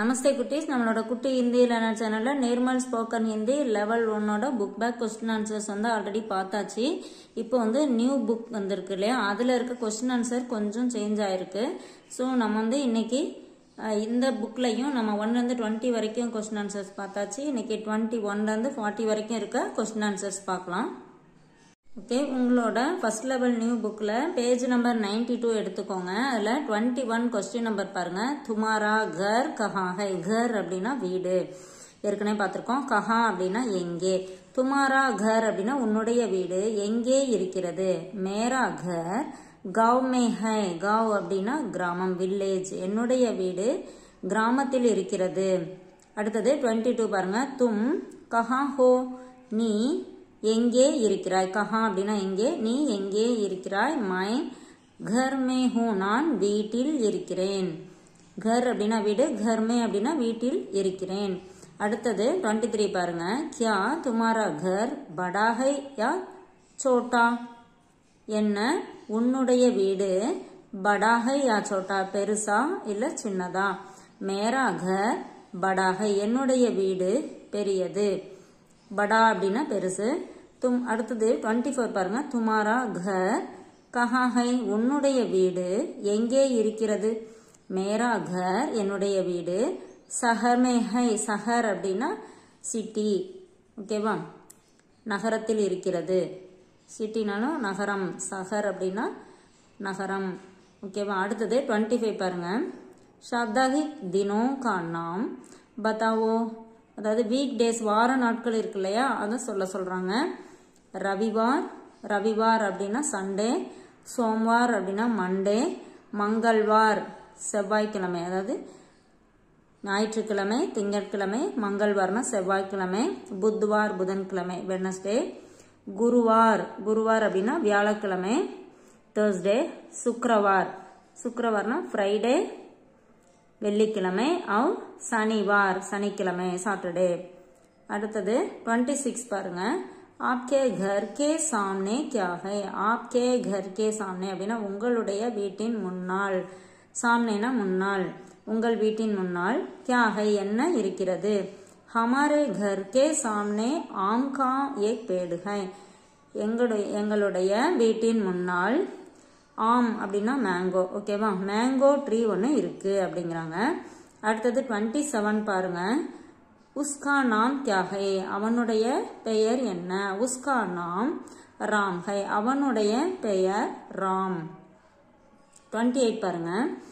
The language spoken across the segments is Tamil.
நமஸ்தே குட்டீஸ் நம்மளோட குட்டி ஹிந்தி லேர்னர் சேனல்ல நேர்மல் ஸ்போக்கன் ஹிந்தி லெவல் ஒன்னோட புக் பேக் கொஸ்டின் ஆன்சர்ஸ் வந்து ஆல்ரெடி பார்த்தாச்சு இப்போ வந்து நியூ புக் வந்திருக்கு இல்லையா அதில் இருக்க கொஸ்டின் ஆன்சர் கொஞ்சம் சேஞ்ச் ஆயிருக்கு ஸோ நம்ம வந்து இன்னைக்கு அஹ், இந்த புக்லையும் நம்ம ஒன்லேருந்து டுவெண்ட்டி வரைக்கும் கொஸ்டின் ஆன்சர்ஸ் பார்த்தாச்சு இன்னைக்கு டுவெண்ட்டி ஒன்லேருந்து ஃபார்ட்டி வரைக்கும் இருக்க கொஸ்டின் ஆன்சர்ஸ் பார்க்கலாம் ஓகே உங்களோட ஃபர்ஸ்ட் லெவல் நியூ புக்கில் பேஜ் நம்பர் 92 டூ எடுத்துக்கோங்க அதில் டுவெண்ட்டி ஒன் கொஸ்டின் நம்பர் பாருங்க துமாரா கர் கஹா ஹை கர் அப்படின்னா வீடு ஏற்கனவே பார்த்துருக்கோம் கஹா அப்படின்னா எங்கே துமாரா கர் அப்படின்னா உன்னுடைய வீடு எங்கே இருக்கிறது மேரா கர் காவ் மே ஹை காவ் அப்படின்னா கிராமம் வில்லேஜ் என்னுடைய வீடு கிராமத்தில் இருக்கிறது அடுத்தது டுவெண்ட்டி டூ பாருங்க தும் கஹா ஹோ நீ எங்கே இருக்கிறாய் கஹா அப்படின்னா எங்கே நீ எங்கே இருக்கிறாய் மை கர் மே ஹூ நான் வீட்டில் இருக்கிறேன் கர் அப்படின்னா வீடு கர் மே அப்படின்னா வீட்டில் இருக்கிறேன் அடுத்தது டுவெண்ட்டி த்ரீ பாருங்க கியா துமாரா கர் படா ஹை யா சோட்டா என்ன உன்னுடைய வீடு படாகை யா சோட்டா பெருசா இல்ல சின்னதா மேரா கர் படாகை என்னுடைய வீடு பெரியது படா அப்படின்னா பெருசு தும் அடுத்தது டுவெண்ட்டி ஃபோர் பாருங்க துமாரா கர் கஹா ஹை உன்னுடைய வீடு எங்கே இருக்கிறது மேரா கர் என்னுடைய வீடு சஹர் மே ஹை சஹர் அப்படின்னா சிட்டி ஓகேவா நகரத்தில் இருக்கிறது சிட்டினாலும் நகரம் சஹர் அப்படின்னா நகரம் ஓகேவா அடுத்தது டுவெண்ட்டி ஃபைவ் பாருங்க சாப்தாகிக் தினோ கா நாம் பத்தாவோ அதாவது வீக் டேஸ் வார நாட்கள் இருக்கு இல்லையா அதை சொல்ல சொல்றாங்க ரவிவார் ரவிவார் அப்படின்னா சண்டே சோம்வார் அப்படின்னா மண்டே மங்கள்வார் செவ்வாய்க்கிழமை அதாவது ஞாயிற்றுக்கிழமை திங்கட்கிழமை மங்கள்வார்னா செவ்வாய்க்கிழமை புத்வார் புதன்கிழமை வெனஸ்டே குருவார் குருவார் அப்படின்னா வியாழக்கிழமை தேர்ஸ்டே சுக்ரவார் சுக்ரவார்னா ஃப்ரைடே வெள்ளிக்கிழமை அவ் சனிவார் சனிக்கிழமை சாட்டர்டே அடுத்தது டுவெண்ட்டி சிக்ஸ் பாருங்க ஆப்கே கர் கே சாம்னே கியா ஹை ஆப்கே கர் கே சாம்னே அப்படின்னா உங்களுடைய வீட்டின் முன்னால் சாம்னேனா முன்னால் உங்கள் வீட்டின் முன்னால் கியா ஹை என்ன இருக்கிறது ஹமாரே கர் கே சாம்னே ஆம் கா ஏக் பேடு ஹை எங்களுடைய எங்களுடைய வீட்டின் முன்னால் ஆம் அப்படின்னா மேங்கோ ஓகேவா மேங்கோ ட்ரீ ஒன்று இருக்கு அப்படிங்கிறாங்க அடுத்தது டுவெண்ட்டி செவன் பாருங்க உஸ்கா நாம் தியாகை அவனுடைய பெயர் என்ன உஸ்கா நாம் ராம் ஹை அவனுடைய பெயர் ராம் டுவெண்ட்டி எயிட் பாருங்க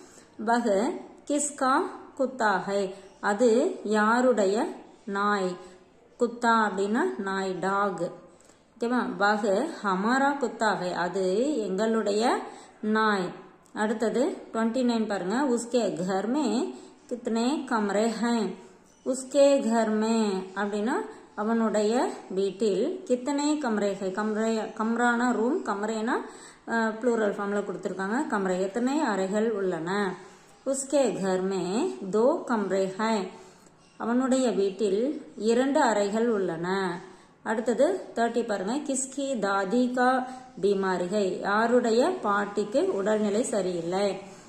வகு கிஸ்கா குத்தாகை அது யாருடைய நாய் குத்தா அப்படின்னா நாய் டாக் ஓகேவா வகு ஹமாரா குத்தாகை அது எங்களுடைய நாய் அடுத்தது டுவெண்ட்டி நைன் பாருங்க உஸ்கே घर में कितने कमरे हैं உஸ்கே घर में அப்படின்னா அவனுடைய வீட்டில் கித்தனை கமரே ஹை கம்ரே கம்ரானா ரூம் கமரேனா ப்ளூரல் ஃபார்மில் கொடுத்துருக்காங்க கமரை எத்தனை அறைகள் உள்ளன உஸ்கே घर में दो கம்ரே ஹை அவனுடைய வீட்டில் இரண்டு அறைகள் உள்ளன அடுத்தது தேர்ட்டி பாருங்க கிஸ்கி தாதி கா பீமாரிகை யாருடைய பாட்டிக்கு உடல்நிலை சரியில்லை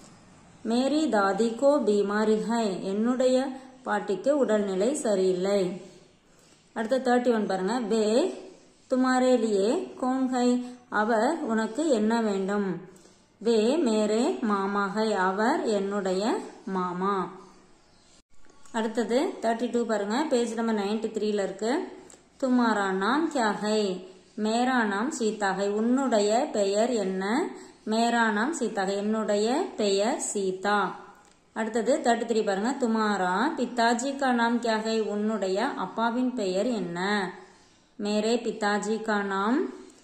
மேரி தாதி கோ பீமாரி ஹை என்னுடைய பாட்டிக்கு உடல்நிலை சரியில்லை அடுத்து தேர்ட்டி ஒன் பாருங்க வே துமாரே லியே கோன் ஹை அவர் உனக்கு என்ன வேண்டும் வே மேரே மாமா ஹை அவர் என்னுடைய மாமா அடுத்தது தேர்ட்டி டூ பாருங்க பேஜ் நம்பர் நைன்டி த்ரீல இருக்கு துமாரா நாம் கியா ஹை மேரா நாம் சீதாகை உன்னுடைய பெயர் என்ன மேரா நாம் சீதாகை என்னுடைய பெயர் சீதா அடுத்தது தேர்ட்டி த்ரீ பாருங்க துமாரா பித்தாஜி கா நாம் கியா ஹை உன்னுடைய அப்பாவின் பெயர் என்ன மேரே பித்தாஜி கா நாம்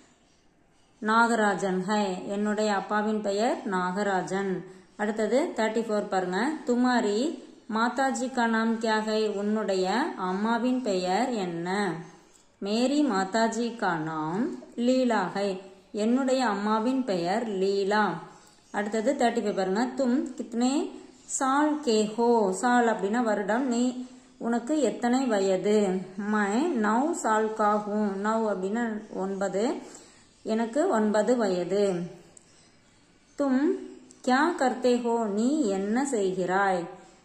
நாகராஜன் ஹை என்னுடைய அப்பாவின் பெயர் நாகராஜன் அடுத்தது தேர்ட்டி ஃபோர் பாருங்க துமாரி மாதாஜி கா நாம் கியா ஹை உன்னுடைய அம்மாவின் பெயர் என்ன மேரி மாதாஜி கா நாம் லீலா ஹை என்னுடைய அம்மாவின் பெயர் லீலா அடுத்தது தேர்ட்டி ஃபைவ் பாருங்க தும் கித்னே சால் கே ஹோ சால் அப்படின்னா வருடம் நீ உனக்கு எத்தனை வயது மை நவ் சால் கா ஹூ நவ் அப்படின்னா ஒன்பது எனக்கு ஒன்பது வயது தும் கியா கர்த்தே ஹோ நீ என்ன செய்கிறாய்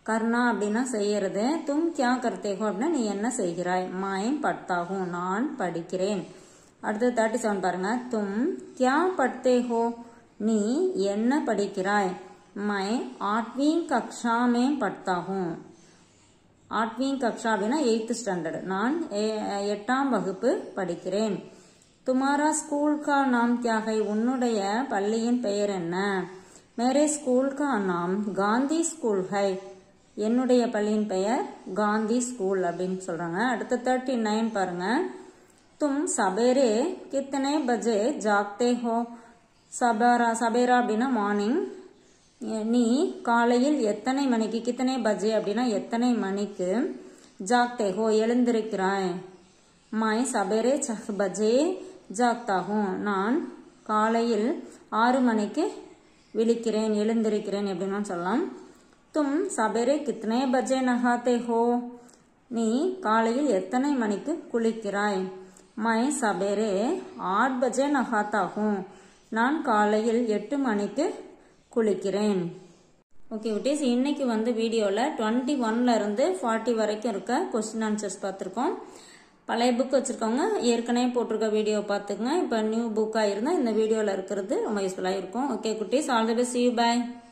கர்ணா அப்படின்னா செய்யறது தும் கியா கர்த்தேகோ அப்படின்னா நீ என்ன செய்கிறாய் மாயம் பட்தாகும் நான் படிக்கிறேன் அடுத்து தேர்ட்டி செவன் பாருங்க தும் கியா பட்தேகோ நீ என்ன படிக்கிறாய் மை ஆட்வி கக்ஷா மே பட்தாகும் ஆட்வி கக்ஷா அப்படின்னா எயித்து ஸ்டாண்டர்ட் நான் எ- எட்டாம் வகுப்பு படிக்கிறேன் துமாரா ஸ்கூல் கா நாம் கியா ஹை உன்னுடைய பள்ளியின் பெயர் என்ன மேரே ஸ்கூல் கா நாம் காந்தி ஸ்கூல் ஹை என்னுடைய பள்ளியின் பெயர் காந்தி ஸ்கூல் அப்படின்னு சொல்றாங்க அடுத்த தேர்ட்டி நைன் பாருங்க தும் சபேரே கித்தனை பஜே ஜாக்தே ஹோ சபேரா சபேரா அப்படின்னா மார்னிங் நீ காலையில் எத்தனை மணிக்கு கித்தனை பஜே அப்படின்னா எத்தனை மணிக்கு ஜாக்தே ஹோ எழுந்திருக்கிறாய் மாய் சபேரே சஹ் பஜே ஜாக்தாகும் நான் காலையில் ஆறு மணிக்கு விழிக்கிறேன் எழுந்திருக்கிறேன் எப்படின்னு சொல்லலாம் தும் சபேரே கித்தனை பஜே நகாத்தே ஹோ நீ காலையில் எத்தனை மணிக்கு குளிக்கிறாய் மை சபேரே ஆட் பஜே நகாத்தாகும் நான் காலையில் எட்டு மணிக்கு குளிக்கிறேன் ஓகே குட்டீஸ் இன்னைக்கு வந்து வீடியோவில் டுவெண்ட்டி ஒன்ல இருந்து ஃபார்ட்டி வரைக்கும் இருக்க கொஸ்டின் ஆன்சர்ஸ் பார்த்துருக்கோம் பழைய புக் வச்சுருக்கவங்க ஏற்கனவே போட்டிருக்க வீடியோ பார்த்துக்குங்க இப்போ நியூ புக்காக இருந்தால் இந்த வீடியோவில் இருக்கிறது ரொம்ப யூஸ்ஃபுல்லாக இருக்கும் ஓகே குட்டீஸ் all the best you by